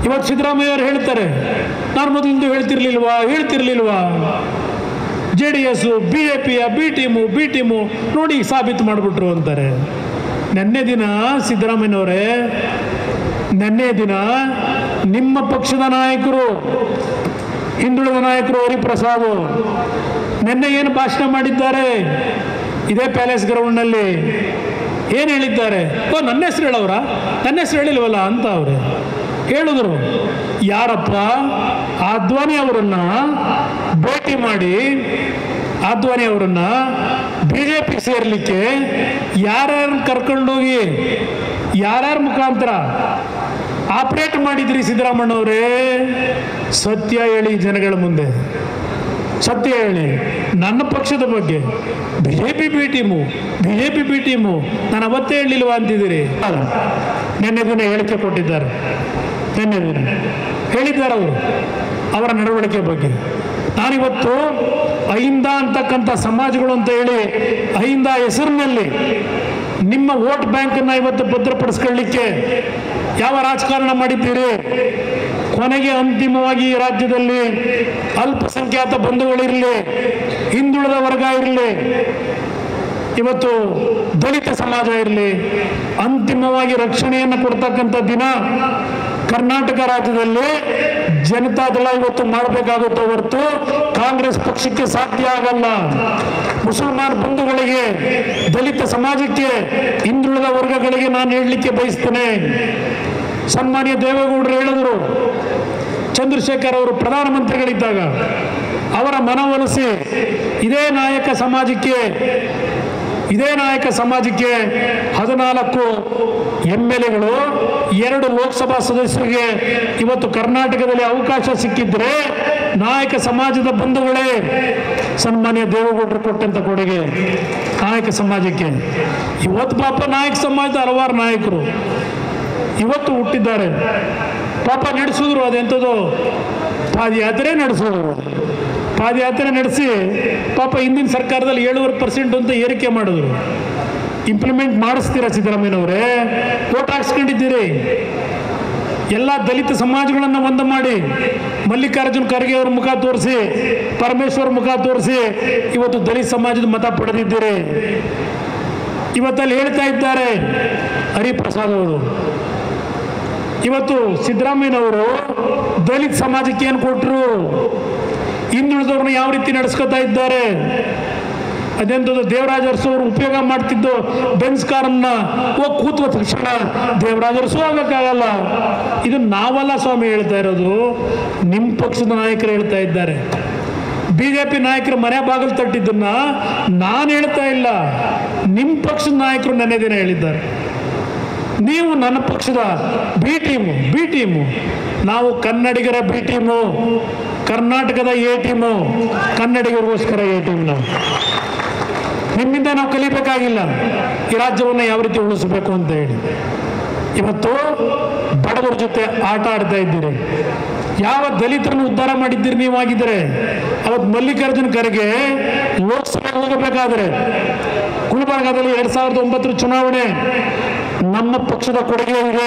ಇವತ್ತು ಸಿದ್ದರಾಮಯ್ಯ ಅವರು ಹೇಳ್ತಾರೆ ನಾನು ಮೊದಲಿಂದ ಹೇಳ್ತಿರ್ಲಿಲ್ವಾ ಹೇಳ್ತಿರ್ಲಿಲ್ವಾ J D S B A ಪಿಯ ಬಿ ಟೀಮು ಬಿ ಟೀಮು ನೋಡಿ ಸಾಬೀತು ಮಾಡಿಬಿಟ್ರು ಅಂತಾರೆ ನೆನ್ನೆ ದಿನ ಸಿದ್ದರಾಮಯ್ಯನವರೇ ನೆನ್ನೆ ದಿನ ನಿಮ್ಮ ಪಕ್ಷದ ನಾಯಕರು ಹಿಂದುಳಿದ ನಾಯಕರು ಹರಿಪ್ರಸಾದ್ ನಿನ್ನೆ ಏನು ಭಾಷಣ ಮಾಡಿದ್ದಾರೆ ಇದೇ ಪ್ಯಾಲೇಸ್ ಗ್ರೌಂಡ್ನಲ್ಲಿ ಏನು ಹೇಳಿದ್ದಾರೆ ಓ ನನ್ನ ಹೆಸರು ಹೇಳವ್ರ ನನ್ನ ಹೆಸರು ಹೇಳಿಲ್ವಲ್ಲ ಅಂತ ಅವರು ಹೇಳಿದ್ರು ಯಾರಪ್ಪ ಆದ್ವಾನಿ ಅವರನ್ನ ಭೇಟಿ ಮಾಡಿ ಆದ್ವಾನಿ ಅವರನ್ನ ಬಿ ಜೆ ಪಿ ಸೇರ್ಲಿಕ್ಕೆ ಯಾರ್ಯಾರನ್ನ ಕರ್ಕೊಂಡೋಗಿ ಯಾರ್ಯಾರ ಮುಖಾಂತರ ಆಪರೇಟ್ ಮಾಡಿದ್ರಿ ಸಿದ್ದರಾಮಣ್ಣವರೇ ಸತ್ಯ ಹೇಳಿ ಜನಗಳ ಮುಂದೆ ಸತ್ಯ ಹೇಳಿ ನನ್ನ ಪಕ್ಷದ ಬಗ್ಗೆ B J P B team B J P B team ನಾನು ಅವತ್ತೇ ಹೇಳಲಿಲ್ವಾ ಅಂತಿದ್ದೀರಿ ಅಲ್ಲ ನಿನ್ನೆ ದಿನ ಹೇಳಿಕೆ ಕೊಟ್ಟಿದ್ದಾರೆ ನಿನ್ನೆ ದಿನ ಹೇಳಿದ್ದಾರೆ ಅವರು ಅವರ ನಡವಳಿಕೆ ಬಗ್ಗೆ ನಾನಿವತ್ತು ಅಹಿಂದ ಅಂತಕ್ಕಂಥ ಸಮಾಜಗಳು ಅಂತ ಹೇಳಿ ಅಹಿಂದ ಹೆಸರಿನಲ್ಲಿ ನಿಮ್ಮ ವೋಟ್ ಬ್ಯಾಂಕನ್ನು ಇವತ್ತು ಭದ್ರಪಡಿಸ್ಕೊಳ್ಳಿಕ್ಕೆ ಯಾವ ರಾಜಕಾರಣ ಮಾಡಿದ್ದೀರಿ ಕೊನೆಗೆ ಅಂತಿಮವಾಗಿ ಈ ರಾಜ್ಯದಲ್ಲಿ ಅಲ್ಪಸಂಖ್ಯಾತ ಬಂಧುಗಳಿರಲಿ ಹಿಂದುಳಿದ ವರ್ಗ ಇರಲಿ ಇವತ್ತು ದಲಿತ ಸಮಾಜ ಇರಲಿ ಅಂತಿಮವಾಗಿ ರಕ್ಷಣೆಯನ್ನು ಕೊಡ್ತಕ್ಕಂಥ ದಿನ ಕರ್ನಾಟಕ ರಾಜ್ಯದಲ್ಲಿ ಜನತಾದಳ ಇವತ್ತು ಮಾಡಬೇಕಾಗುತ್ತೆ ಹೊರತು ಕಾಂಗ್ರೆಸ್ ಪಕ್ಷಕ್ಕೆ ಸಾಧ್ಯ ಆಗಲ್ಲ ಮುಸಲ್ಮಾನ್ ಬಂಧುಗಳಿಗೆ ದಲಿತ ಸಮಾಜಕ್ಕೆ ಹಿಂದುಳಿದ ವರ್ಗಗಳಿಗೆ ನಾನು ಹೇಳಲಿಕ್ಕೆ ಬಯಸ್ತೇನೆ ಸನ್ಮಾನ್ಯ ದೇವೇಗೌಡರು ಹೇಳಿದರು ಚಂದ್ರಶೇಖರ್ ಅವರು ಪ್ರಧಾನಮಂತ್ರಿಗಳಿದ್ದಾಗ ಅವರ ಮನವೊಲಿಸಿ ಇದೇ ನಾಯಕ ಸಮಾಜಕ್ಕೆ ಇದೇ ನಾಯಕ ಸಮಾಜಕ್ಕೆ ಹದಿನಾಲ್ಕು ಎಮ್ ಎಲ್ ಎಗಳು ಎರಡು ಲೋಕಸಭಾ ಸದಸ್ಯರಿಗೆ ಇವತ್ತು ಕರ್ನಾಟಕದಲ್ಲಿ ಅವಕಾಶ ಸಿಕ್ಕಿದ್ರೆ ನಾಯಕ ಸಮಾಜದ ಬಂಧುಗಳೇ ಸನ್ಮಾನ್ಯ ದೇವೇಗೌಡರು ಕೊಟ್ಟಂತ ಕೊಡುಗೆ ನಾಯಕ ಸಮಾಜಕ್ಕೆ ಇವತ್ತು ಪಾಪ ನಾಯಕ ಸಮಾಜದ ಹಲವಾರು ನಾಯಕರು ಇವತ್ತು ಹುಟ್ಟಿದ್ದಾರೆ ಪಾಪ ನಡೆಸಿದ್ರು ಅದೆಂಥದ್ದು ಪಾದಯಾತ್ರೆ ನಡೆಸಿದ್ರು ಪಾದಯಾತ್ರೆ ನಡೆಸಿ ಪಾಪ ಹಿಂದಿನ ಸರ್ಕಾರದಲ್ಲಿ ಏಳುವರೆ ಪರ್ಸೆಂಟ್ ಅಂತ ಏರಿಕೆ ಮಾಡಿದ್ರು ಇಂಪ್ಲಿಮೆಂಟ್ ಮಾಡಿಸ್ತೀರಾ ಸಿದ್ದರಾಮಯ್ಯನವರೇ ಓಟ್ ಹಾಕ್ಸ್ಕೊಂಡಿದ್ದೀರಿ ಎಲ್ಲ ದಲಿತ ಸಮಾಜಗಳನ್ನು ಒಂದು ಮಾಡಿ ಮಲ್ಲಿಕಾರ್ಜುನ್ ಖರ್ಗೆ ಅವ್ರ ಮುಖ ತೋರಿಸಿ ಪರಮೇಶ್ವರ್ ಮುಖ ತೋರಿಸಿ ಇವತ್ತು ದಲಿತ ಸಮಾಜದ ಮತ ಪಡೆದಿದ್ದೀರಿ ಇವತ್ತಲ್ಲಿ ಹೇಳ್ತಾ ಇದ್ದಾರೆ ಹರಿಪ್ರಸಾದ್ ಅವರು ಇವತ್ತು ಸಿದ್ದರಾಮಯ್ಯನವರು ದಲಿತ ಸಮಾಜಕ್ಕೆ ಏನು ಕೊಟ್ಟರು ಹಿಂದುಳಿದವ್ರನ್ನ ಯಾವ ರೀತಿ ನಡೆಸ್ಕೊತಾ ಇದ್ದಾರೆ ಅದೆಂಥದ್ದು ದೇವರಾಜ ಅರಸು ಅವರು ಉಪಯೋಗ ಮಾಡ್ತಿದ್ದು ಬೆನ್ಸ್ ಕಾರನ್ನ ಹೋಗಿ ಕೂತ್ವ ತಕ್ಷಣ ದೇವರಾಜ ಅರಸು ಆಗಕ್ಕಾಗಲ್ಲ ಇದು ನಾವಲ್ಲ ಸ್ವಾಮಿ ಹೇಳ್ತಾ ಇರೋದು ನಿಮ್ಮ ಪಕ್ಷದ ನಾಯಕರು ಹೇಳ್ತಾ ಇದ್ದಾರೆ ಬಿ ಜೆ ಪಿ ನಾಯಕರು ಮನೆ ಬಾಗಿಲು ತಟ್ಟಿದ್ದನ್ನ ನಾನು ಹೇಳ್ತಾ ಇಲ್ಲ ನಿಮ್ಮ ಪಕ್ಷದ ನಾಯಕರು ನೆನ್ನೆ ದಿನ ಹೇಳಿದ್ದಾರೆ ನೀವು ನನ್ನ ಪಕ್ಷದ ಬಿ ಟೀಮು ಬಿ ಟೀಮು ನಾವು ಕನ್ನಡಿಗರ ಬಿ ಟೀಮು ಕರ್ನಾಟಕದ ಎ ಟೀಮು ಕನ್ನಡಿಗರಿಗೋಸ್ಕರ ಎ ಟೀಮ್ ನಾವು ನಿಮ್ಮಿಂದ ನಾವು ಕಲಿಬೇಕಾಗಿಲ್ಲ ಈ ರಾಜ್ಯವನ್ನು ಯಾವ ರೀತಿ ಉಳಿಸಬೇಕು ಅಂತ ಹೇಳಿ ಇವತ್ತು ಬಡವರ ಜೊತೆ ಆಟ ಆಡ್ತಾ ಇದ್ದೀರಿ ಯಾವ ದಲಿತರನ್ನು ಉದ್ಧಾರ ಮಾಡಿದ್ದೀರಿ ನೀವಾಗಿದ್ದರೆ ಅವತ್ತು ಮಲ್ಲಿಕಾರ್ಜುನ್ ಖರ್ಗೆ ಲೋಕಸಭೆಗೆ ಹೋಗಬೇಕಾದ್ರೆ ಗುಲ್ಬರ್ಗಾದಲ್ಲಿ ಎರಡ್ ಸಾವಿರದ ಒಂಬತ್ತರ ಚುನಾವಣೆ ನಮ್ಮ ಪಕ್ಷದ ಕೊಡುಗೆ ಇದೆ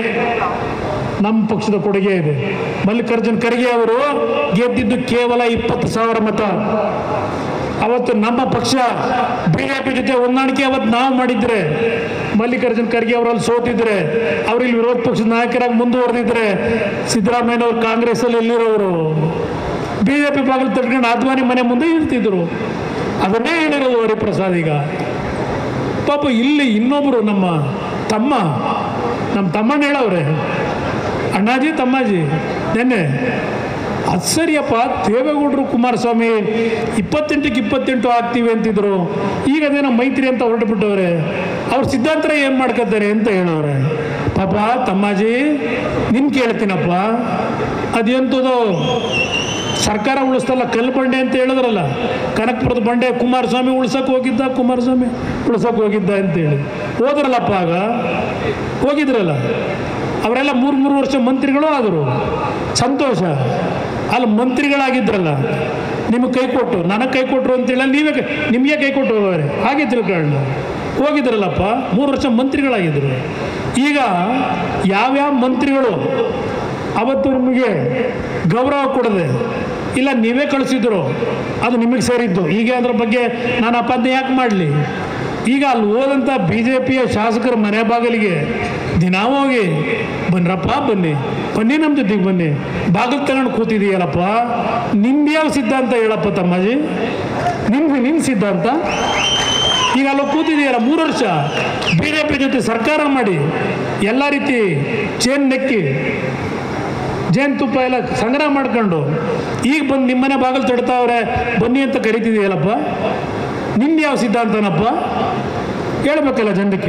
ನಮ್ಮ ಪಕ್ಷದ ಕೊಡುಗೆ ಇದೆ ಮಲ್ಲಿಕಾರ್ಜುನ್ ಖರ್ಗೆ ಅವರು ಗೆದ್ದಿದ್ದು ಕೇವಲ ಇಪ್ಪತ್ತು ಸಾವಿರ ಮತ ಅವತ್ತು ನಮ್ಮ ಪಕ್ಷ ಬಿಜೆಪಿ ಜೊತೆ ಹೊಂದಾಣಿಕೆ ಅವತ್ತು ನಾವು ಮಾಡಿದ್ರೆ ಮಲ್ಲಿಕಾರ್ಜುನ್ ಖರ್ಗೆ ಅವರಲ್ಲಿ ಸೋತಿದ್ರೆ ಅವ್ರು ಇಲ್ಲಿ ವಿರೋಧ ಪಕ್ಷದ ನಾಯಕರಾಗಿ ಮುಂದುವರೆದಿದ್ರೆ ಸಿದ್ದರಾಮಯ್ಯನವರು ಕಾಂಗ್ರೆಸ್ಸಲ್ಲಿ ಎಲ್ಲಿರೋರು ಬಿ ಜೆ ಪಿ ಬಾಗಿಲು ತಟ್ಕೊಂಡು ಅದ್ವಾನಿ ಮನೆ ಮುಂದೆ ಇರ್ತಿದ್ರು ಅದನ್ನೇ ಹೇಳಿರೋದು ಹರಿಪ್ರಸಾದ್ ಈಗ ಪಾಪ ಇಲ್ಲಿ ಇನ್ನೊಬ್ಬರು ನಮ್ಮ ತಮ್ಮ ನಮ್ಮ ತಮ್ಮಣ್ಣ ಹೇಳವ್ರೆ ಅಣ್ಣಾಜಿ ತಮ್ಮಾಜಿ ನೆನ್ನೆ ಅದು ಸರಿಯಪ್ಪ ದೇವೇಗೌಡರು ಕುಮಾರಸ್ವಾಮಿ ಇಪ್ಪತ್ತೆಂಟಕ್ಕೆ ಇಪ್ಪತ್ತೆಂಟು ಆಗ್ತೀವಿ ಅಂತಿದ್ರು ಈಗ ಅದೇನೋ ಮೈತ್ರಿ ಅಂತ ಹೊರಟು ಬಿಟ್ಟವ್ರೆ ಅವ್ರ ಸಿದ್ಧಾಂತ ಏನು ಮಾಡ್ಕೊತಾರೆ ಅಂತ ಹೇಳವ್ರೆ ಪಾಪ ತಮ್ಮಾಜಿ ನಿನ್ ಕೇಳ್ತೀನಪ್ಪ ಅದೆಂಥದ್ದು ಸರ್ಕಾರ ಉಳಿಸ್ತಲ್ಲ ಕಲ್ಲು ಬಂಡೆ ಅಂತ ಹೇಳಿದ್ರಲ್ಲ ಕನಕಪುರದ ಬಂಡೆ ಕುಮಾರಸ್ವಾಮಿ ಉಳ್ಸಕ್ಕೆ ಹೋಗಿದ್ದ ಕುಮಾರಸ್ವಾಮಿ ಉಳ್ಸಕ್ಕೆ ಹೋಗಿದ್ದ ಅಂತೇಳಿ ಹೋದ್ರಲ್ಲಪ್ಪ ಆಗ ಹೋಗಿದ್ರಲ್ಲ ಅವರೆಲ್ಲ ಮೂರು ಮೂರು ವರ್ಷ ಮಂತ್ರಿಗಳು ಆದರು ಸಂತೋಷ ಅಲ್ಲಿ ಮಂತ್ರಿಗಳಾಗಿದ್ರಲ್ಲ ನಿಮಗೆ ಕೈ ಕೊಟ್ಟು ನನಗೆ ಕೈ ಕೊಟ್ಟರು ಅಂತೇಳಿ ನೀವೇ ಕೈ- ನಿಮಗೆ ಕೈ ಕೊಟ್ಟು ಹೋಗೋರೆ ಹಾಗೆ ತಿಳ್ಕೊಳ್ಳ ಹೋಗಿದ್ರಲ್ಲಪ್ಪ ಮೂರು ವರ್ಷ ಮಂತ್ರಿಗಳಾಗಿದ್ದರು ಈಗ ಯಾವ್ಯಾವ ಮಂತ್ರಿಗಳು ಅವತ್ತು ನಿಮಗೆ ಗೌರವ ಕೊಡದೆ ಇಲ್ಲ ನೀವೇ ಕಳಿಸಿದ್ರು ಅದು ನಿಮಗೆ ಸೇರಿದ್ದು ಈಗ ಅದ್ರ ಬಗ್ಗೆ ನಾನು ಅಪಾದನೆ ಯಾಕೆ ಮಾಡಲಿ ಈಗ ಅಲ್ಲಿ ಹೋದಂಥ ಬಿ ಜೆ ಪಿಯ ಶಾಸಕರ ಮನೆ ಬಾಗಿಲಿಗೆ ದಿನ ಹೋಗಿ ಬನ್ರಪ್ಪ ಬನ್ನಿ ಬನ್ನಿ ನಮ್ಮ ಜೊತೆಗೆ ಬನ್ನಿ ಬಾಗಿಲು ತಗೊಂಡು ಕೂತಿದೀಯಲ್ಲಪ್ಪ ನಿಮ್ದು ಯಾವ ಸಿದ್ಧಾಂತ ಹೇಳಪ್ಪ ತಮ್ಮಾಜಿ ನಿಮ್ದು ನಿನ್ನ ಸಿದ್ಧಾಂತ ಈಗ ಅಲ್ಲಿ ಕೂತಿದೆಯಲ್ಲ ಮೂರು ವರ್ಷ ಬಿ ಜೆ ಪಿ ಜೊತೆ ಸರ್ಕಾರ ಮಾಡಿ ಎಲ್ಲ ರೀತಿ ಚೇನ್ ನೆಕ್ಕಿ ಜೇನುತುಪ್ಪ ಎಲ್ಲ ಸಂಗ್ರಹ ಮಾಡ್ಕೊಂಡು ಈಗ ಬಂದು ನಿಮ್ಮನೆ ಬಾಗಿಲು ತಡ್ತಾವ್ರೆ ಬನ್ನಿ ಅಂತ ಕರಿತಿದೆಯಲ್ಲಪ್ಪ ನಿಂದು ಯಾವ ಸಿದ್ಧಾಂತನಪ್ಪ ಹೇಳ್ಬೇಕಲ್ಲ ಜನಕ್ಕೆ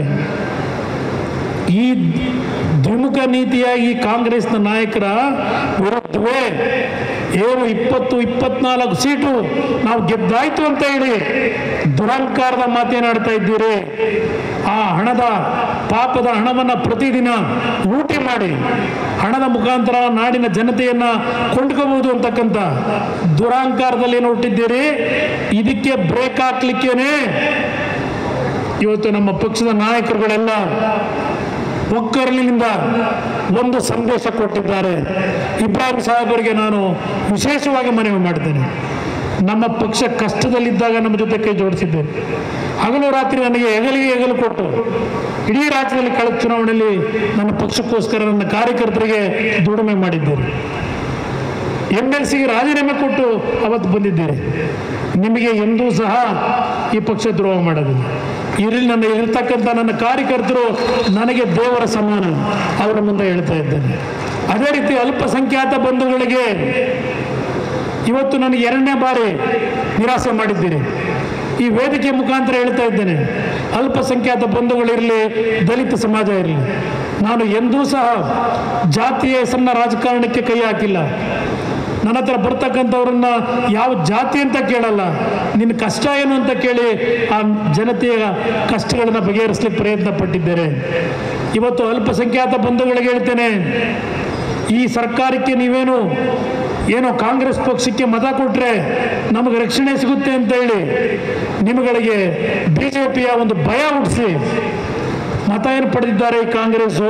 ಈ ದ್ವಿಮುಖ ನೀತಿಯಾಗಿ ಕಾಂಗ್ರೆಸ್ನ ನಾಯಕರ ವಿರುದ್ಧವೇ ಏನು ಇಪ್ಪತ್ತು ಇಪ್ಪತ್ನಾಲ್ಕು ಸೀಟು ನಾವು ಗೆದ್ದಾಯ್ತು ಅಂತ ಹೇಳಿ ದುರಹಂಕಾರದ ಮಾತೇನಾಡ್ತಾ ಇದ್ದೀರಿ ಆ ಹಣದ ಪಾಪದ ಹಣವನ್ನು ಪ್ರತಿದಿನ ಲೂಟಿ ಮಾಡಿ ಹಣದ ಮುಖಾಂತರ ನಾಡಿನ ಜನತೆಯನ್ನ ಕೊಂಡ್ಕೋಬಹುದು ಅಂತಕ್ಕಂಥ ದುರಹಂಕಾರದಲ್ಲಿ ಏನು ಹುಟ್ಟಿದ್ದೀರಿ ಇದಕ್ಕೆ ಬ್ರೇಕ್ ಹಾಕ್ಲಿಕ್ಕೇನೆ ಇವತ್ತು ನಮ್ಮ ಪಕ್ಷದ ನಾಯಕರುಗಳೆಲ್ಲ ಒಕ್ಕರಲಿನಿಂದ ಒಂದು ಸಂದೇಶ ಕೊಟ್ಟಿದ್ದಾರೆ ಇಬ್ರಾಹಿಂ ಸಾಹೇಬರಿಗೆ ನಾನು ವಿಶೇಷವಾಗಿ ಮನವಿ ಮಾಡ್ತೇನೆ ನಮ್ಮ ಪಕ್ಷ ಕಷ್ಟದಲ್ಲಿದ್ದಾಗ ನಮ್ಮ ಜೊತೆ ಕೈ ಜೋಡಿಸಿದ್ದೇನೆ ಹಗಲು ರಾತ್ರಿ ನನಗೆ ಹೆಗಲಿಗೆ ಹೆಗಲು ಕೊಟ್ಟು ಇಡೀ ರಾಜ್ಯದಲ್ಲಿ ಕಳೆದ ಚುನಾವಣೆಯಲ್ಲಿ ನನ್ನ ಪಕ್ಷಕ್ಕೋಸ್ಕರ ನನ್ನ ಕಾರ್ಯಕರ್ತರಿಗೆ ದುಡಿಮೆ ಮಾಡಿದ್ದೇನೆ ಎಮ್ ಎಲ್ ಸಿಗೆ ರಾಜೀನಾಮೆ ಕೊಟ್ಟು ಅವತ್ತು ಬಂದಿದ್ದೀರಿ ನಿಮಗೆ ಎಂದೂ ಸಹ ಈ ಪಕ್ಷ ದ್ರೋಹ ಮಾಡೋದಿಲ್ಲ ಇರಲಿ ನನ್ನ ಇರ್ತಕ್ಕಂಥ ನನ್ನ ಕಾರ್ಯಕರ್ತರು ನನಗೆ ದೇವರ ಸಮಾನ ಅವರ ಮುಂದೆ ಹೇಳ್ತಾ ಇದ್ದೇನೆ ಅದೇ ರೀತಿ ಅಲ್ಪಸಂಖ್ಯಾತ ಬಂಧುಗಳಿಗೆ ಇವತ್ತು ನನಗೆ ಎರಡನೇ ಬಾರಿ ನಿರಾಸೆ ಮಾಡಿದ್ದೀರಿ ಈ ವೇದಿಕೆ ಮುಖಾಂತರ ಹೇಳ್ತಾ ಇದ್ದೇನೆ ಅಲ್ಪಸಂಖ್ಯಾತ ಬಂಧುಗಳಿರಲಿ ದಲಿತ ಸಮಾಜ ಇರಲಿ ನಾನು ಎಂದೂ ಸಹ ಜಾತಿಯ ಹೆಸರನ್ನ ರಾಜಕಾರಣಕ್ಕೆ ಕೈ ಹಾಕಿಲ್ಲ ನನ್ನ ಹತ್ರ ಬರ್ತಕ್ಕಂಥವ್ರನ್ನ ಯಾವ ಜಾತಿ ಅಂತ ಕೇಳಲ್ಲ ನಿನ್ನ ಕಷ್ಟ ಏನು ಅಂತ ಕೇಳಿ ಆ ಜನತೆಯ ಕಷ್ಟಗಳನ್ನು ಬಗೆಹರಿಸಲಿಕ್ಕೆ ಪ್ರಯತ್ನ ಪಟ್ಟಿದ್ದೇನೆ ಇವತ್ತು ಅಲ್ಪಸಂಖ್ಯಾತ ಬಂಧುಗಳಿಗೆ ಹೇಳ್ತೇನೆ ಈ ಸರ್ಕಾರಕ್ಕೆ ನೀವೇನು ಏನೋ ಕಾಂಗ್ರೆಸ್ ಪಕ್ಷಕ್ಕೆ ಮತ ಕೊಟ್ಟರೆ ನಮಗೆ ರಕ್ಷಣೆ ಸಿಗುತ್ತೆ ಅಂತ ಹೇಳಿ ನಿಮಗಳಿಗೆ ಬಿ ಜೆ ಪಿಯ ಒಂದು ಭಯ ಹುಟ್ಟಿಸಿ ಮತ ಏನು ಪಡೆದಿದ್ದಾರೆ ಈ ಕಾಂಗ್ರೆಸ್ಸು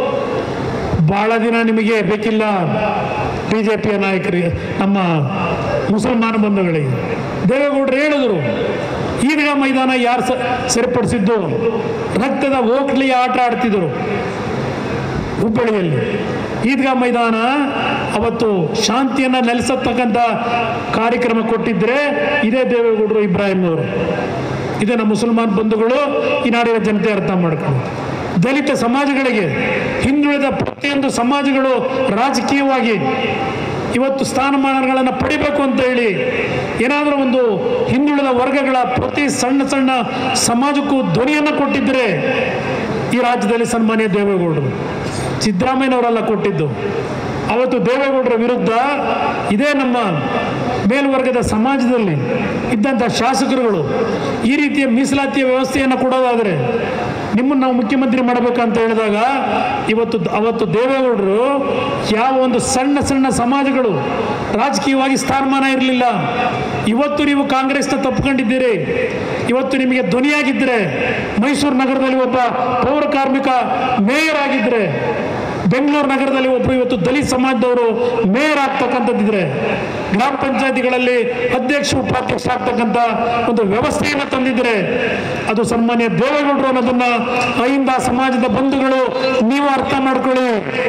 ಬಹಳ ದಿನ ನಿಮಗೆ ಬೇಕಿಲ್ಲ ಬಿ ಜೆ ಪಿಯ ನಾಯಕರಿಗೆ ನಮ್ಮ ಮುಸಲ್ಮಾನ ಬಂಧುಗಳಿಗೆ ದೇವೇಗೌಡರು ಹೇಳಿದರು ಈದ್ಗಾ ಮೈದಾನ ಯಾರು ಸ ಸರಿಪಡಿಸಿದ್ದು ರಕ್ತದ ಓಕ್ಲಿ ಆಟ ಆಡ್ತಿದ್ರು ಹುಬ್ಬಳ್ಳಿಯಲ್ಲಿ ಈದ್ಗಾ ಮೈದಾನ ಅವತ್ತು ಶಾಂತಿಯನ್ನು ನೆಲೆಸತಕ್ಕಂಥ ಕಾರ್ಯಕ್ರಮ ಕೊಟ್ಟಿದ್ದರೆ ಇದೇ ದೇವೇಗೌಡರು ಇಬ್ರಾಹಿಂ ಅವರು ಇದೇ ನಮ್ಮ ಮುಸಲ್ಮಾನ್ ಬಂಧುಗಳು ಈ ನಾಡಿನ ಜನತೆ ಅರ್ಥ ಮಾಡ್ಕೊಂಡು ದಲಿತ ಸಮಾಜಗಳಿಗೆ ಹಿಂದುಳಿದ ಪ್ರತಿಯೊಂದು ಸಮಾಜಗಳು ರಾಜಕೀಯವಾಗಿ ಇವತ್ತು ಸ್ಥಾನಮಾನಗಳನ್ನು ಪಡಿಬೇಕು ಅಂತ ಹೇಳಿ ಏನಾದರೂ ಒಂದು ಹಿಂದುಳಿದ ವರ್ಗಗಳ ಪ್ರತಿ ಸಣ್ಣ ಸಣ್ಣ ಸಮಾಜಕ್ಕೂ ಧ್ವನಿಯನ್ನು ಕೊಟ್ಟಿದ್ದರೆ ಈ ರಾಜ್ಯದಲ್ಲಿ ಸನ್ಮಾನ್ಯ ದೇವೇಗೌಡರು ಸಿದ್ದರಾಮಯ್ಯನವರೆಲ್ಲ ಕೊಟ್ಟಿದ್ದು ಅವತ್ತು ದೇವೇಗೌಡರ ವಿರುದ್ಧ ಇದೇ ನಮ್ಮ ಮೇಲ್ವರ್ಗದ ಸಮಾಜದಲ್ಲಿ ಇದ್ದಂಥ ಶಾಸಕರುಗಳು ಈ ರೀತಿಯ ಮೀಸಲಾತಿಯ ವ್ಯವಸ್ಥೆಯನ್ನು ಕೊಡೋದಾದರೆ ನಿಮ್ಮನ್ನು ನಾವು ಮುಖ್ಯಮಂತ್ರಿ ಮಾಡಬೇಕಂತ ಹೇಳಿದಾಗ ಇವತ್ತು ಅವತ್ತು ದೇವೇಗೌಡರು ಯಾವ ಒಂದು ಸಣ್ಣ ಸಣ್ಣ ಸಮಾಜಗಳು ರಾಜಕೀಯವಾಗಿ ಸ್ಥಾನಮಾನ ಇರಲಿಲ್ಲ ಇವತ್ತು ನೀವು ಕಾಂಗ್ರೆಸ್ನ ತಪ್ಪಿಕೊಂಡಿದ್ದೀರಿ ಇವತ್ತು ನಿಮಗೆ ಧ್ವನಿಯಾಗಿದ್ದರೆ ಮೈಸೂರು ನಗರದಲ್ಲಿ ಒಬ್ಬ ಪೌರ ಕಾರ್ಮಿಕ ಮೇಯರ್ ಆಗಿದ್ದರೆ ಬೆಂಗಳೂರು ನಗರದಲ್ಲಿ ಒಬ್ಬರು ಇವತ್ತು ದಲಿತ ಸಮಾಜದವರು ಮೇಯರ್ ಆಗ್ತಕ್ಕಂಥದ್ದಿದ್ರೆ ಗ್ರಾಮ ಪಂಚಾಯತಿಗಳಲ್ಲಿ ಅಧ್ಯಕ್ಷ ಉಪಾಧ್ಯಕ್ಷ ಆಗ್ತಕ್ಕಂಥ ಒಂದು ವ್ಯವಸ್ಥೆಯನ್ನು ತಂದಿದ್ರೆ ಅದು ಸನ್ಮಾನ್ಯ ದೇವೇಗೌಡರು ಅನ್ನೋದನ್ನ ಅಹಿಂದ ಸಮಾಜದ ಬಂಧುಗಳು ನೀವು ಅರ್ಥ ಮಾಡ್ಕೊಳ್ಳಿ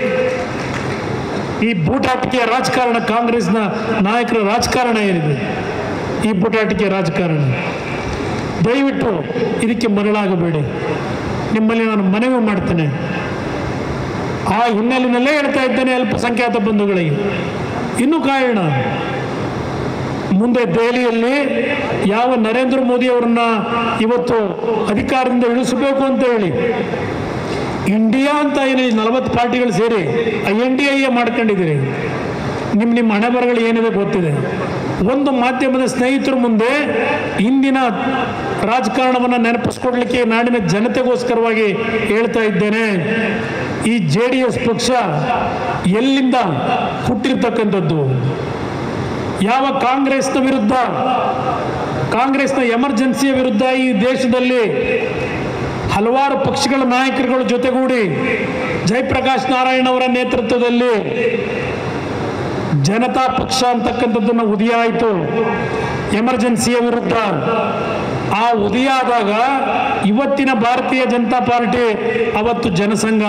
ಈ ಬೂಟಾಟಿಕೆಯ ರಾಜಕಾರಣ ಕಾಂಗ್ರೆಸ್ನ ನಾಯಕರ ರಾಜಕಾರಣ ಏನಿದೆ ಈ ಬೂಟಾಟಿಕೆಯ ರಾಜಕಾರಣ ದಯವಿಟ್ಟು ಇದಕ್ಕೆ ಮರಳಾಗಬೇಡಿ ನಿಮ್ಮಲ್ಲಿ ನಾನು ಮನವಿ ಮಾಡ್ತೇನೆ ಆ ಹಿನ್ನೆಲೆಯಲ್ಲೇ ಹೇಳ್ತಾ ಇದ್ದೇನೆ ಅಲ್ಪಸಂಖ್ಯಾತ ಬಂಧುಗಳಿಗೆ ಇನ್ನೂ ಕಾಯೋಣ ಮುಂದೆ ದೆಹಲಿಯಲ್ಲಿ ಯಾವ ನರೇಂದ್ರ ಮೋದಿ ಅವರನ್ನ ಇವತ್ತು ಅಧಿಕಾರದಿಂದ ಇಳಿಸಬೇಕು ಅಂತ ಹೇಳಿ ಇಂಡಿಯಾ ಅಂತ ಏನು ನಲವತ್ತು ಪಾರ್ಟಿಗಳು ಸೇರಿ ಆ ಎನ್ ಡಿ ಐ ಮಾಡ್ಕೊಂಡಿದ್ದೀರಿ ನಿಮ್ಮ ನಿಮ್ಮ ಹಣೆ ಬರಗಳು ಏನಿದೆ ಗೊತ್ತಿದೆ ಒಂದು ಮಾಧ್ಯಮದ ಸ್ನೇಹಿತರ ಮುಂದೆ ಇಂದಿನ ರಾಜಕಾರಣವನ್ನು ನೆನಪಿಸ್ಕೊಡ್ಲಿಕ್ಕೆ ನಾಡಿನ ಜನತೆಗೋಸ್ಕರವಾಗಿ ಹೇಳ್ತಾ ಇದ್ದೇನೆ ಈ ಜೆ ಡಿ ಎಸ್ ಪಕ್ಷ ಎಲ್ಲಿಂದ ಹುಟ್ಟಿರ್ತಕ್ಕಂಥದ್ದು ಯಾವ ಕಾಂಗ್ರೆಸ್ನ ವಿರುದ್ಧ ಕಾಂಗ್ರೆಸ್ನ ಎಮರ್ಜೆನ್ಸಿಯ ವಿರುದ್ಧ ಈ ದೇಶದಲ್ಲಿ ಹಲವಾರು ಪಕ್ಷಗಳ ನಾಯಕರುಗಳ ಜೊತೆಗೂಡಿ ಜಯಪ್ರಕಾಶ್ ನಾರಾಯಣ್ ಅವರ ನೇತೃತ್ವದಲ್ಲಿ ಜನತಾ ಪಕ್ಷ ಅಂತಕ್ಕಂಥದ್ದನ್ನು ಉದಯ ಆಯಿತು ಎಮರ್ಜೆನ್ಸಿಯ ವಿರುದ್ಧ ಆ ಉದಯ ಆದಾಗ ಇವತ್ತಿನ ಭಾರತೀಯ ಜನತಾ ಪಾರ್ಟಿ ಅವತ್ತು ಜನಸಂಘ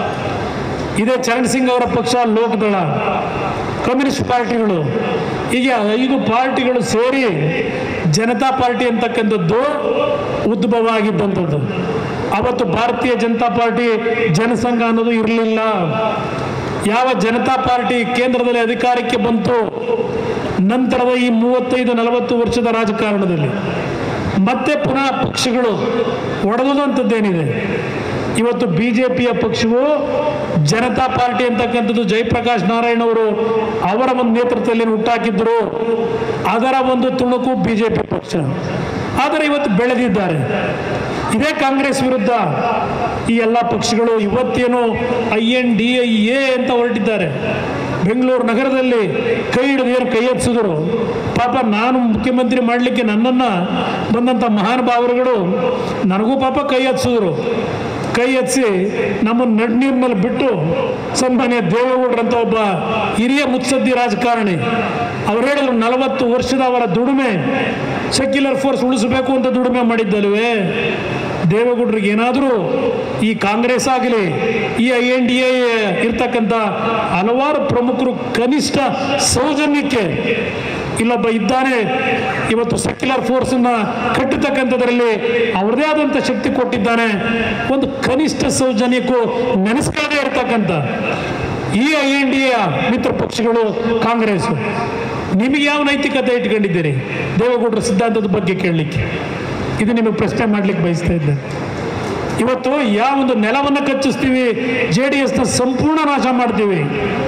ಇದೇ ಚರಣ್ ಸಿಂಗ್ ಅವರ ಪಕ್ಷ ಲೋಕದಳ ಕಮ್ಯುನಿಸ್ಟ್ ಪಾರ್ಟಿಗಳು ಹೀಗೆ ಐದು ಪಾರ್ಟಿಗಳು ಸೇರಿ ಜನತಾ ಪಾರ್ಟಿ ಅಂತಕ್ಕಂಥದ್ದು ಉದ್ಭವ ಆಗಿದ್ದಂಥದ್ದು ಅವತ್ತು ಭಾರತೀಯ ಜನತಾ ಪಾರ್ಟಿ ಜನಸಂಘ ಅನ್ನೋದು ಇರಲಿಲ್ಲ ಯಾವ ಜನತಾ ಪಾರ್ಟಿ ಕೇಂದ್ರದಲ್ಲಿ ಅಧಿಕಾರಕ್ಕೆ ಬಂತು ನಂತರದ ಈ ಮೂವತ್ತೈದು ನಲವತ್ತು ವರ್ಷದ ರಾಜಕಾರಣದಲ್ಲಿ ಮತ್ತೆ ಪುನಃ ಪಕ್ಷಗಳು ಒಡೆದಂಥದ್ದೇನಿದೆ ಇವತ್ತು ಬಿ ಜೆ ಪಿಯ ಪಕ್ಷವು ಜನತಾ ಪಾರ್ಟಿ ಅಂತಕ್ಕಂಥದ್ದು ಜಯಪ್ರಕಾಶ್ ನಾರಾಯಣ್ ಅವರು ಅವರ ಒಂದು ನೇತೃತ್ವದಲ್ಲಿ ಹುಟ್ಟಾಕಿದ್ರು ಅದರ ಒಂದು ತುಣುಕು ಬಿ ಜೆ ಪಿ ಪಕ್ಷ ಆದರೆ ಇವತ್ತು ಬೆಳೆದಿದ್ದಾರೆ ಇದೇ ಕಾಂಗ್ರೆಸ್ ವಿರುದ್ಧ ಈ ಎಲ್ಲ ಪಕ್ಷಗಳು ಇವತ್ತೇನು I N D I A ಅಂತ ಹೊರಟಿದ್ದಾರೆ ಬೆಂಗಳೂರು ನಗರದಲ್ಲಿ ಕೈ ಹಿಡಿದು ಏನು ಕೈ ಎತ್ತಿಸಿದ್ರು ಪಾಪ ನಾನು ಮುಖ್ಯಮಂತ್ರಿ ಮಾಡಲಿಕ್ಕೆ ನನ್ನನ್ನು ಬಂದಂಥ ಮಹಾನುಭಾವರುಗಳು ನನಗೂ ಪಾಪ ಕೈ ಎತ್ತಿಸಿದ್ರು ಕೈ ಎತ್ತಿಸಿ ನಮ್ಮನ್ನು ನಡ್ನೀರಿನಲ್ಲಿ ಬಿಟ್ಟು ಸನ್ಮಾನ್ಯ ದೇವೇಗೌಡರಂತ ಒಬ್ಬ ಹಿರಿಯ ಮುತ್ಸದ್ದಿ ರಾಜಕಾರಣಿ ಅವ್ರು ಹೇಳಿದ್ರು ನಲವತ್ತು ವರ್ಷದ ಅವರ ದುಡಿಮೆ ಸೆಕ್ಯುಲರ್ ಫೋರ್ಸ್ ಉಳಿಸಬೇಕು ಅಂತ ದುಡಿಮೆ ಮಾಡಿದ್ದಲ್ವೇ ದೇವೇಗೌಡರಿಗೆ ಏನಾದರೂ ಈ ಕಾಂಗ್ರೆಸ್ ಆಗಲಿ ಈ ಐ ಎನ್ ಡಿ ಎ ಇರ್ತಕ್ಕಂಥ ಹಲವಾರು ಪ್ರಮುಖರು ಕನಿಷ್ಠ ಸೌಜನ್ಯಕ್ಕೆ ಇಲ್ಲೊಬ್ಬ ಇದ್ದಾನೆ ಇವತ್ತು ಸೆಕ್ಯುಲರ್ ಫೋರ್ಸನ್ನು ಕಟ್ಟತಕ್ಕಂಥದ್ರಲ್ಲಿ ಅವ್ರದೇ ಆದಂಥ ಶಕ್ತಿ ಕೊಟ್ಟಿದ್ದಾನೆ ಒಂದು ಕನಿಷ್ಠ ಸೌಜನ್ಯಕ್ಕೂ ನೆನೆಸ್ಕೊಳ್ಳದೆ ಇರತಕ್ಕಂಥ ಈ ಐ ಎನ್ ಡಿ ಎ ಮಿತ್ರ ಪಕ್ಷಗಳು ಕಾಂಗ್ರೆಸ್ ನಿಮಗೆ ಯಾವ ನೈತಿಕತೆ ಇಟ್ಕೊಂಡಿದ್ದೀರಿ ದೇವೇಗೌಡರ ಸಿದ್ಧಾಂತದ ಬಗ್ಗೆ ಕೇಳಲಿಕ್ಕೆ ಇದು ನಿಮಗೆ ಪ್ರಶ್ನೆ ಮಾಡ್ಲಿಕ್ಕೆ ಬಯಸ್ತಾ ಇದ್ದೆ ಇವತ್ತು ಯಾವ ಒಂದು ನೆಲವನ್ನು ಕಚ್ಚಿಸ್ತೀವಿ ಜೆ ಡಿ ಎಸ್ನ ಸಂಪೂರ್ಣ ನಾಶ ಮಾಡ್ತೀವಿ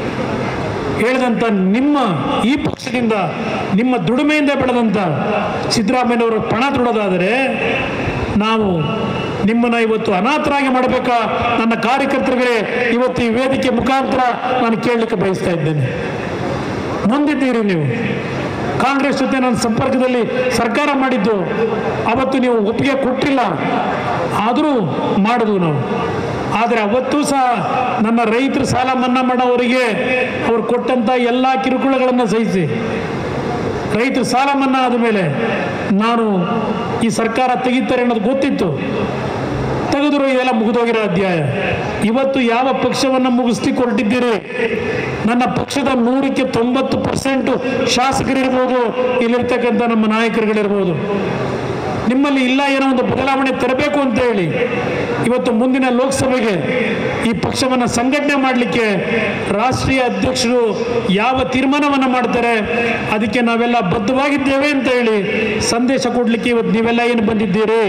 ಹೇಳಿದಂಥ ನಿಮ್ಮ ಈ ಪಕ್ಷದಿಂದ ನಿಮ್ಮ ದುಡಿಮೆಯಿಂದ ಬೆಳೆದಂಥ ಸಿದ್ದರಾಮಯ್ಯನವರು ಪಣ ತೊಡೋದಾದರೆ ನಾವು ನಿಮ್ಮನ್ನು ಇವತ್ತು ಅನಾಥರಾಗಿ ಮಾಡಬೇಕಾ ನನ್ನ ಕಾರ್ಯಕರ್ತರಿಗೆ ಇವತ್ತು ಈ ವೇದಿಕೆ ಮುಖಾಂತರ ನಾನು ಕೇಳಲಿಕ್ಕೆ ಬಯಸ್ತಾ ಇದ್ದೇನೆ ಮುಂದಿದ್ದೀರಿ ನೀವು ಕಾಂಗ್ರೆಸ್ ಜೊತೆ ನಾನು ಸಂಪರ್ಕದಲ್ಲಿ ಸರ್ಕಾರ ಮಾಡಿದ್ದು ಅವತ್ತು ನೀವು ಒಪ್ಪಿಗೆ ಕೊಟ್ಟಿಲ್ಲ ಆದರೂ ಮಾಡಿದ್ವು ನಾವು ಆದರೆ ಅವತ್ತೂ ಸಹ ನನ್ನ ರೈತರು ಸಾಲ ಮನ್ನಾ ಮಾಡೋವರಿಗೆ ಅವ್ರು ಕೊಟ್ಟಂಥ ಎಲ್ಲ ಕಿರುಕುಳಗಳನ್ನು ಸಹಿಸಿ ರೈತರು ಸಾಲ ಮನ್ನಾ ಆದ ಮೇಲೆ ನಾನು ಈ ಸರ್ಕಾರ ತೆಗಿತಾರೆ ಅನ್ನೋದು ಗೊತ್ತಿತ್ತು ತೆಗೆದ್ರು ಇದೆಲ್ಲ ಮುಗಿದೋಗಿರೋ ಅಧ್ಯಾಯ ಇವತ್ತು ಯಾವ ಪಕ್ಷವನ್ನು ಮುಗಿಸ್ಲಿಕ್ಕೆ ಹೊರಟಿದ್ದೀರಿ ನನ್ನ ಪಕ್ಷದ ನೂರಕ್ಕೆ ತೊಂಬತ್ತು ಪರ್ಸೆಂಟು ಶಾಸಕರಿರ್ಬೋದು ಇಲ್ಲಿರ್ತಕ್ಕಂಥ ನಮ್ಮ ನಾಯಕರುಗಳಿರ್ಬೋದು ನಿಮ್ಮಲ್ಲಿ ಇಲ್ಲ ಏನೋ ಒಂದು ಬದಲಾವಣೆ ತರಬೇಕು ಅಂತ ಹೇಳಿ ಇವತ್ತು ಮುಂದಿನ ಲೋಕಸಭೆಗೆ ಈ ಪಕ್ಷವನ್ನು ಸಂಘಟನೆ ಮಾಡಲಿಕ್ಕೆ ರಾಷ್ಟ್ರೀಯ ಅಧ್ಯಕ್ಷರು ಯಾವ ತೀರ್ಮಾನವನ್ನು ಮಾಡ್ತಾರೆ ಅದಕ್ಕೆ ನಾವೆಲ್ಲ ಬದ್ಧವಾಗಿದ್ದೇವೆ ಅಂತ ಹೇಳಿ ಸಂದೇಶ ಕೊಡಲಿಕ್ಕೆ ಇವತ್ತು ನೀವೆಲ್ಲ ಏನು ಬಂದಿದ್ದೀರಿ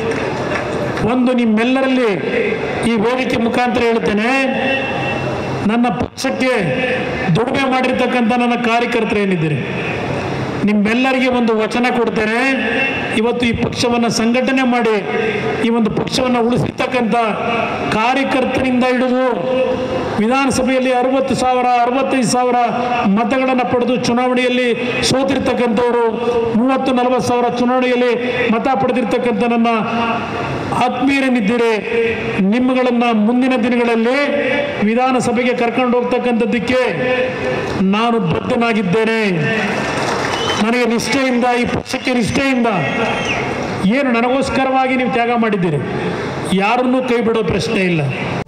ಒಂದು ನಿಮ್ಮೆಲ್ಲರಲ್ಲಿ ಈ ವೇದಿಕೆ ಮುಖಾಂತರ ಹೇಳ್ತೇನೆ ನನ್ನ ಪಕ್ಷಕ್ಕೆ ದುಡಿಮೆ ಮಾಡಿರ್ತಕ್ಕಂಥ ನನ್ನ ಕಾರ್ಯಕರ್ತರು ಏನಿದ್ದೀರಿ ನಿಮ್ಮೆಲ್ಲರಿಗೆ ಒಂದು ವಚನ ಕೊಡ್ತೇನೆ ಇವತ್ತು ಈ ಪಕ್ಷವನ್ನು ಸಂಘಟನೆ ಮಾಡಿ ಈ ಒಂದು ಪಕ್ಷವನ್ನು ಉಳಿಸಿರ್ತಕ್ಕಂಥ ಕಾರ್ಯಕರ್ತರಿಂದ ಹಿಡಿದು ವಿಧಾನಸಭೆಯಲ್ಲಿ ಅರವತ್ತು ಸಾವಿರ ಅರವತ್ತೈದು ಸಾವಿರ ಮತಗಳನ್ನು ಪಡೆದು ಚುನಾವಣೆಯಲ್ಲಿ ಸೋತಿರ್ತಕ್ಕಂಥವರು ಮೂವತ್ತು ನಲವತ್ತು ಸಾವಿರ ಚುನಾವಣೆಯಲ್ಲಿ ಮತ ಪಡೆದಿರ್ತಕ್ಕಂಥ ನನ್ನ ಆತ್ಮೀಯರೇನಿದ್ದೀರಿ ನಿಮ್ಮಗಳನ್ನು ಮುಂದಿನ ದಿನಗಳಲ್ಲಿ ವಿಧಾನಸಭೆಗೆ ಕರ್ಕೊಂಡು ಹೋಗ್ತಕ್ಕಂಥದ್ದಕ್ಕೆ ನಾನು ಬದ್ಧನಾಗಿದ್ದೇನೆ ನನಗೆ ನಿಷ್ಠೆಯಿಂದ ಈ ಪಕ್ಷಕ್ಕೆ ನಿಷ್ಠೆಯಿಂದ ಏನು ನನಗೋಸ್ಕರವಾಗಿ ನೀವು ತ್ಯಾಗ ಮಾಡಿದ್ದೀರಿ ಯಾರನ್ನೂ ಕೈ ಬಿಡೋ ಪ್ರಶ್ನೆ ಇಲ್ಲ